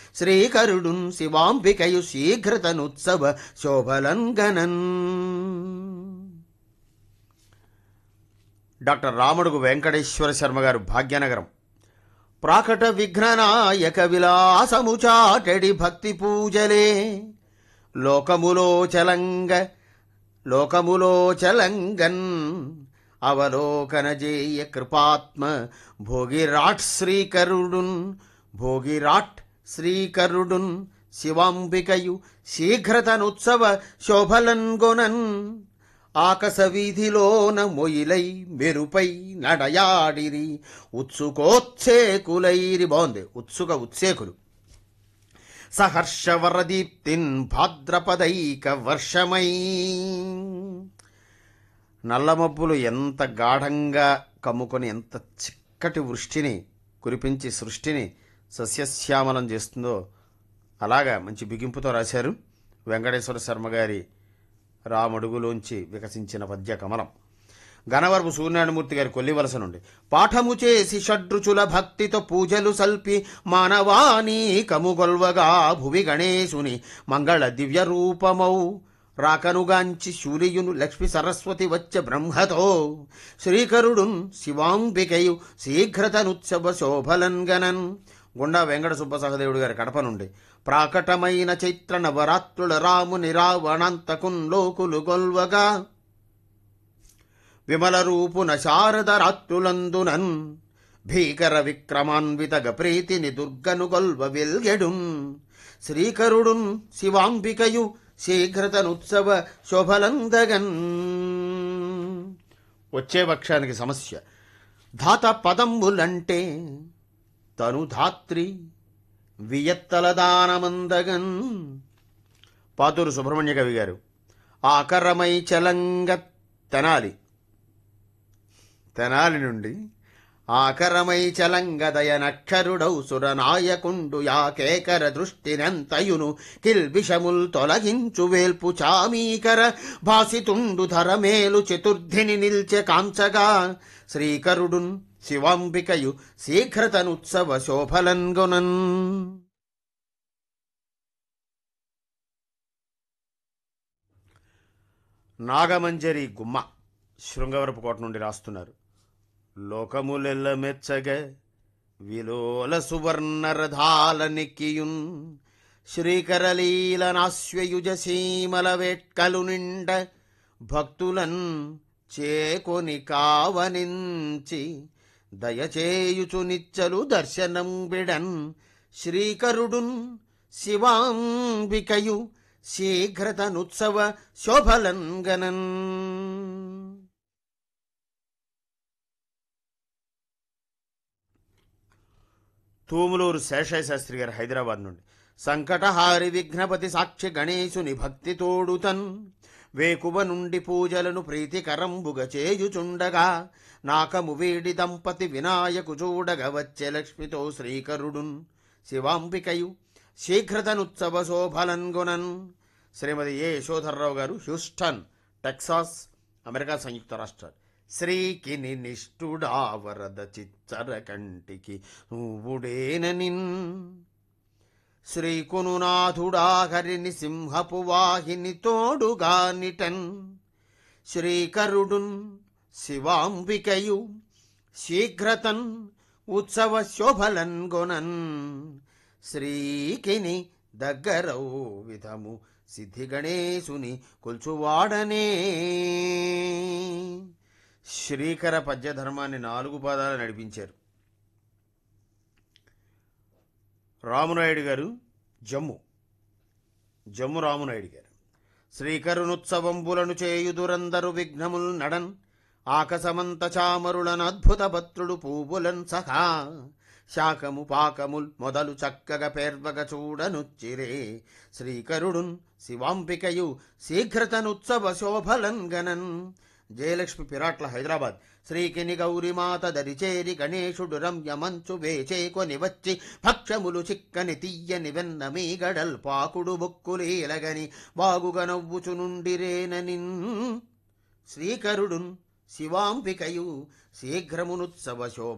శ్రీకరుడున్ శివాంబికయు శీఘ్రతనుత్సవ శోభలంగనన్ డాక్టర్ రాముడుగు వెంకటేశ్వర శర్మ గారు భాగ్యనగరం ప్రాకట విఘ్ననాయక విలాసము చాటడి భక్తి పూజలే లోకములో చలంగ లోకములో చలంగన్ అవలోకన జేయ కృపాత్మ భోగిరాట్ శ్రీకరుడున్ భోగిరాట్ శ్రీకరుడున్ శివాంబికయు శీఘ్రతనుత్సవ శోభలన్గొనన్ ఆకస వీధిలోన మొయిలై మెరుపై నడయాడిరి ఉత్సుకోత్సేకులైరి బాగుంది ఉత్సుక ఉత్సేకులు సహర్షవరదీప్తిన్ భాద్రపదైక వర్షమై నల్లమబ్బులు ఎంత గాఢంగా కమ్ముకొని ఎంత చిక్కటి వృష్టిని కురిపించి సృష్టిని సస్యశ్యామలం చేస్తుందో అలాగా మంచి బిగింపుతో రాశారు వెంకటేశ్వర శర్మ గారి రామడుగులోంచి వికసించిన పద్య కమలం గణవరపు సూర్యనారాయణమూర్తి గారి కొల్లివలస నుండి పాఠము చేసి షడ్రుచుల భక్తితో పూజలు సల్పి మానవానీ కముగొల్వగా భువి గణేశుని మంగళ దివ్య రూపమౌ రాకనుగాంచి శూలియును లక్ష్మి సరస్వతి వచ్చ బ్రహ్మతో శ్రీకరుడున్ శివాంబికయు శీఘ్రతనుత్సవ శోభలన్గనన్ గుండా వెంకట సుబ్బ సహదేవుడు గారి కడప నుండి ప్రాకటమైన చైత్ర నవరాత్రుల రాముని రావణాంతకున్ లోకులు గొల్వగా విమల రూపున శారద రాత్రులందునన్ భీకర విక్రమాన్వితగ ప్రీతిని దుర్గను గొల్వ వెల్గెడున్ శ్రీకరుడున్ శివాంబికయు శీఘ్రతనుత్సవ శోభలందగన్ వచ్చే పక్షానికి సమస్య ధాత పదంబులంటే తను ధాత్రి వియత్తల దానమందగన్ పాతూరు సుబ్రహ్మణ్య కవి గారు ఆకరమై చలంగ తెనాలి తెనాలి నుండి ఆకరమై చలంగదయ నక్షరుడౌ సురనాయకుండు యాకేకర దృష్టినెంతయును కిల్బిషముల్ తొలగించు వేల్పు చామీకర భాసితుండు ధరమేలు చతుర్థిని నిల్చె కాంచగా శ్రీకరుడున్ శివాంబికయు శీఘ్రతనుత్సవ శోభలంగొనన్ నాగమంజరి గుమ్మ శృంగవరపు కోట నుండి రాస్తున్నారు లోకములెల్ల మెచ్చగ విలోల సువర్ణ రథాల నెక్కియున్ శ్రీకరలీల నాశ్వయుజ సీమల వేట్కలు నిండ భక్తులన్ చేకొని కావనించి దయచేయుచు నిచ్చలు దర్శనం బిడన్ శ్రీకరుడున్ శివాంబికయు శీఘ్రతనుత్సవ శోభలంగనన్ తూములూరు శేషయ్య శాస్త్రి గారు హైదరాబాద్ నుండి సంకటహారి విఘ్నపతి సాక్షి గణేశుని భక్తి తోడుతన్ వేకువ నుండి పూజలను ప్రీతికరంబుగ చేయుచుండగా నాకము వీడి దంపతి వినాయకు చూడగ వచ్చే లక్ష్మితో శ్రీకరుడున్ శివాంబికయు శీఘ్రతనుత్సవ శోభలన్గొనన్ శ్రీమతి ఏ యశోధర్రావు గారు హ్యూస్టన్ టెక్సాస్ అమెరికా సంయుక్త రాష్ట్రాలు శ్రీకిని నిష్ఠుడా వరద చిచ్చర కంటికి నువ్వుడేననిన్ శ్రీకునునాథుడా హరిని సింహపు వాహిని తోడుగా నిటన్ శ్రీకరుడున్ శివాంబికయు శీఘ్రతన్ ఉత్సవ శోభలన్ గొనన్ శ్రీకిని దగ్గరౌ విధము సిద్ధి గణేశుని కొల్చువాడనే శ్రీకర పద్యధర్మాన్ని నాలుగు పాదాలు నడిపించారు రామునాయుడు గారు జమ్ము జమ్ము రామునాయుడు గారు శ్రీకరునుత్సవంబులను చేయుదురందరు విఘ్నముల్ నడన్ ఆకసమంత చామరులను అద్భుత భత్రుడు పూవులన్ సహా శాకము పాకముల్ మొదలు చక్కగా పేర్వగ చూడనుచ్చిరే శ్రీకరుడున్ శివాంబికయు శీఘ్రతనుత్సవ శోభలన్ గణన్ జయలక్ష్మి పిరాట్ల హైదరాబాద్ శ్రీకిని గౌరిమాత దరిచేరి గణేశుడు రమ్యమంచు వేచే కొని వచ్చి భక్షములు చిక్కని తీయని వెన్న మీ గడల్ పాకుడు బొక్కులేలగని బాగుగా నవ్వుచు నుండిరేననిన్ శ్రీకరుడున్ శివాంబికయు శీఘ్రమునుత్సవ శోభ